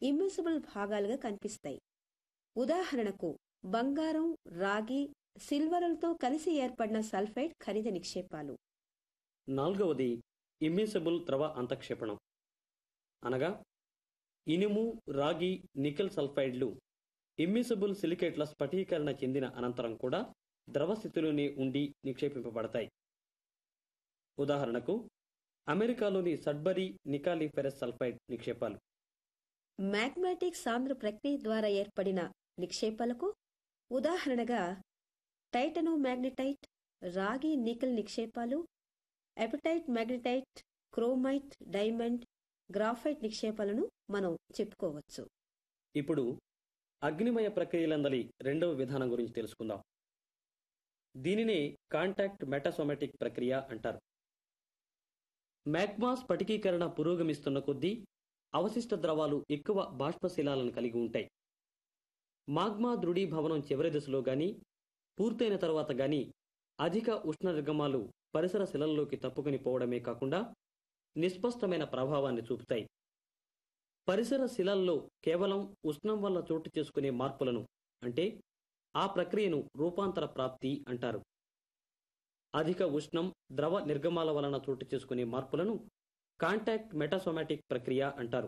immiscible భాగాలుగా కనిపిస్తాయి ఉదాహరణకు బంగారం రాగి సిల్వరులతో కలిసి ఏర్పడిన సల్ఫైడ్ ఖనిజ నిక్షేపాలు నాలుగవది ఇమ్మిసిబుల్ ద్రవ అంతక్షేపణం అనగా ఇనుము రాగి నికెల్ సల్ఫైడ్లు ఇమ్మిసిబుల్ సిలికేట్ల స్ఫటీకరణ చెందిన అనంతరం కూడా ద్రవ స్థితిలోనే ఉండి నిక్షేపింపబడతాయి ఉదాహరణకు అమెరికాలోని సడ్బరీ నికాలి ఫెరస్ సల్ఫైడ్ నిక్షేపాలు మ్యాగ్మాటిక్ సాంద్ర ప్రక్రియ ద్వారా ఏర్పడిన నిక్షేపాలకు ఉదాహరణగా టైటనో మ్యాగ్నెటైట్ రాగి నికెల్ నిక్షేపాలు apatite magnetite chromite diamond graphite నిక్షేపాలను మనం చెప్పుకోవచ్చు ఇప్పుడు అగ్నిమయ ప్రక్రియలందలి రెండవ విధానం గురించి తెలుసుకుందాం దీనినే కాంటాక్ట్ మెటాసోమాటిక్ ప్రక్రియ అంటారు మ్యాగ్మా స్ఫటికీకరణ పురోగమిస్తున్న కొద్దీ అవశిష్ట ద్రవాలు ఎక్కువ బాష్పశిలాలను కలిగి ఉంటాయి మాగ్మా దృఢీభవనం చివరి దశలో గాని పూర్తయిన తర్వాత గాని అధిక ఉష్ణ నిర్గమాలు పరిసర శిలల్లోకి తప్పుకొని పోవడమే కాకుండా నిస్పష్టమైన ప్రభావాన్ని చూపుతాయి పరిసర శిలల్లో కేవలం ఉష్ణం వల్ల చోటు చేసుకునే మార్పులను అంటే ఆ ప్రక్రియను రూపాంతర ప్రాప్తి అంటారు అధిక ఉష్ణం ద్రవ నిర్గమాల వలన చోటు చేసుకునే మార్పులను కాంటాక్ట్ మెటాసోమాటిక్ ప్రక్రియ అంటారు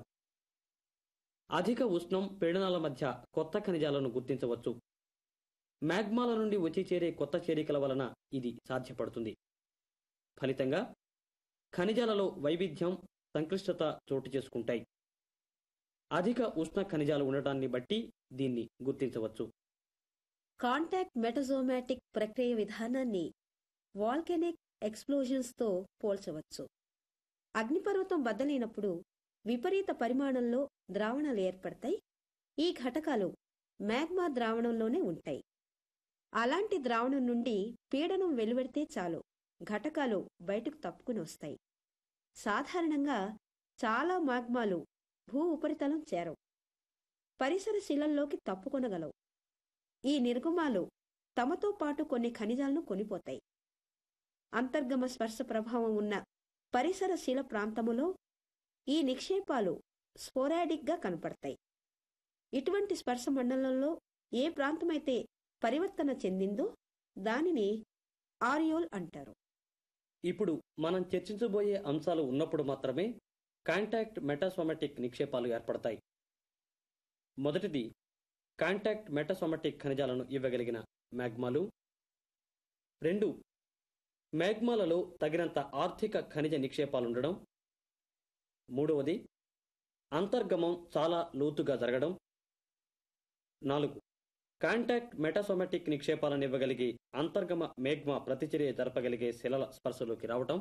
అధిక ఉష్ణం పీడనాల మధ్య కొత్త ఖనిజాలను గుర్తించవచ్చు మ్యాగ్మాల నుండి వచ్చి చేరే కొత్త చేరికల వలన ఇది సాధ్యపడుతుంది ఫలితంగా ఖనిజాలలో వైవిధ్యం సంక్లిష్టత చోటు చేసుకుంటాయి అధిక ఉష్ణ ఖనిజాలు ఉండటాన్ని బట్టి దీన్ని గుర్తించవచ్చు కాంటాక్ట్ మెటజోమాటిక్ ప్రక్రియ విధానాన్ని వాల్కెనిక్ ఎక్స్ప్లోజన్స్ తో పోల్చవచ్చు అగ్నిపర్వతం బద్దలైనప్పుడు విపరీత పరిమాణంలో ద్రావణాలు ఏర్పడతాయి ఈ ఘటకాలు మ్యాగ్మా ద్రావణంలోనే ఉంటాయి అలాంటి ద్రావణం నుండి పీడనం వెలువడితే చాలు ఘటకాలు బయటకు తప్పుకుని వస్తాయి సాధారణంగా చాలా మాగ్మాలు భూ ఉపరితలం చేరవు పరిసర శిలల్లోకి తప్పుకొనగలవు ఈ నిర్గుమాలు తమతో పాటు కొన్ని ఖనిజాలను కొనిపోతాయి అంతర్గమ స్పర్శ ప్రభావం ఉన్న పరిసర శిల ప్రాంతములో ఈ నిక్షేపాలు స్పోరాడిక్గా కనపడతాయి ఇటువంటి స్పర్శ మండలంలో ఏ ప్రాంతమైతే పరివర్తన చెందిందో దానిని ఆరియోల్ అంటారు ఇప్పుడు మనం చర్చించబోయే అంశాలు ఉన్నప్పుడు మాత్రమే కాంటాక్ట్ మెటాసోమాటిక్ నిక్షేపాలు ఏర్పడతాయి మొదటిది కాంటాక్ట్ మెటాసోమాటిక్ ఖనిజాలను ఇవ్వగలిగిన మ్యాగ్మాలు రెండు మ్యాగ్మాలలో తగినంత ఆర్థిక ఖనిజ నిక్షేపాలుండడం మూడవది అంతర్గమం చాలా లోతుగా జరగడం నాలుగు కాంటాక్ట్ మెటాసోమాటిక్ నిక్షేపాలను ఇవ్వగలిగే అంతర్గమ మేగ్మా ప్రతిచర్య జరపగలిగే శిలల స్పర్శలోకి రావటం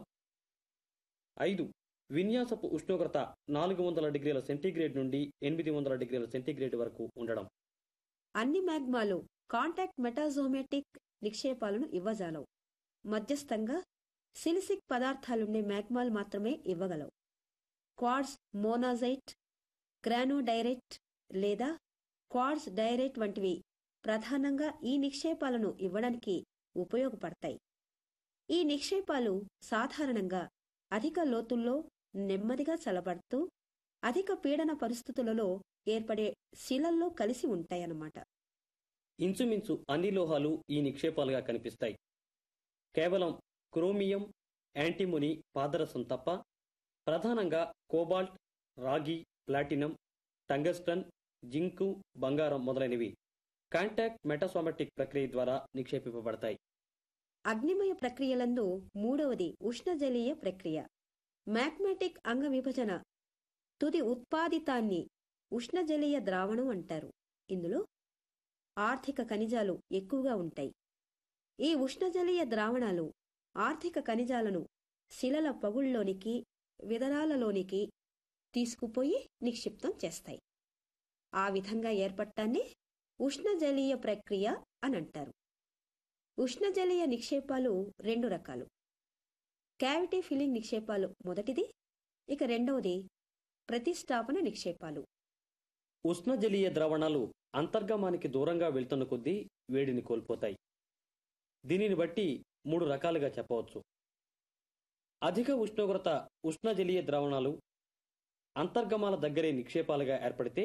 ఐదు విన్యాసపు ఉష్ణోగ్రత నాలుగు వందల డిగ్రీల సెంటీగ్రేడ్ నుండి ఎనిమిది వందల డిగ్రీల సెంటీగ్రేడ్ వరకు ఉండడం అన్ని మ్యాగ్మాలు కాంటాక్ట్ మెటాజోమేటిక్ నిక్షేపాలను ఇవ్వజాలవు మధ్యస్థంగా సిలిసిక్ పదార్థాలుండే మ్యాగ్మాలు మాత్రమే ఇవ్వగలవు క్వాడ్స్ మోనాజైట్ గ్రానోడైరెట్ లేదా క్వాడ్స్ డైరెట్ వంటివి ప్రధానంగా ఈ నిక్షేపాలను ఇవ్వడానికి ఉపయోగపడతాయి ఈ నిక్షేపాలు సాధారణంగా అధిక లోతుల్లో నెమ్మదిగా చల్లబడుతూ అధిక పీడన పరిస్థితులలో ఏర్పడే శిలల్లో కలిసి ఉంటాయన్నమాట ఇంచుమించు అన్ని లోహాలు ఈ నిక్షేపాలుగా కనిపిస్తాయి కేవలం క్రోమియం యాంటిమోని పాదరసం తప్ప ప్రధానంగా కోబాల్ట్ రాగి ప్లాటినం టంగస్టన్ జింకు బంగారం మొదలైనవి కాంటాక్ట్ మెటాసోమాటిక్ ప్రక్రియ ద్వారా నిక్షేపింపబడతాయి అగ్నిమయ ప్రక్రియలందు మూడవది ఉష్ణజలీయ ప్రక్రియ మ్యాగ్మాటిక్ అంగ విభజన తుది ఉత్పాదితాన్ని ఉష్ణజలీయ ద్రావణం అంటారు ఇందులో ఆర్థిక ఖనిజాలు ఎక్కువగా ఉంటాయి ఈ ఉష్ణజలీయ ద్రావణాలు ఆర్థిక ఖనిజాలను శిలల పగుళ్లోనికి విదరాలలోనికి తీసుకుపోయి నిక్షిప్తం చేస్తాయి ఆ విధంగా ఏర్పడటాన్ని ఉష్ణజలీయ ప్రక్రియ అని అంటారు ఉష్ణజలీయ నిక్షేపాలు రెండు రకాలు క్యావిటీ ఫిల్లింగ్ నిక్షేపాలు మొదటిది ఇక రెండవది ప్రతిష్టాపన నిక్షేపాలు ఉష్ణజలీయ ద్రావణాలు అంతర్గమానికి దూరంగా వెళ్తున్న కొద్దీ వేడిని కోల్పోతాయి దీనిని బట్టి మూడు రకాలుగా చెప్పవచ్చు అధిక ఉష్ణోగ్రత ఉష్ణజలీయ ద్రావణాలు అంతర్గమాల దగ్గరే నిక్షేపాలుగా ఏర్పడితే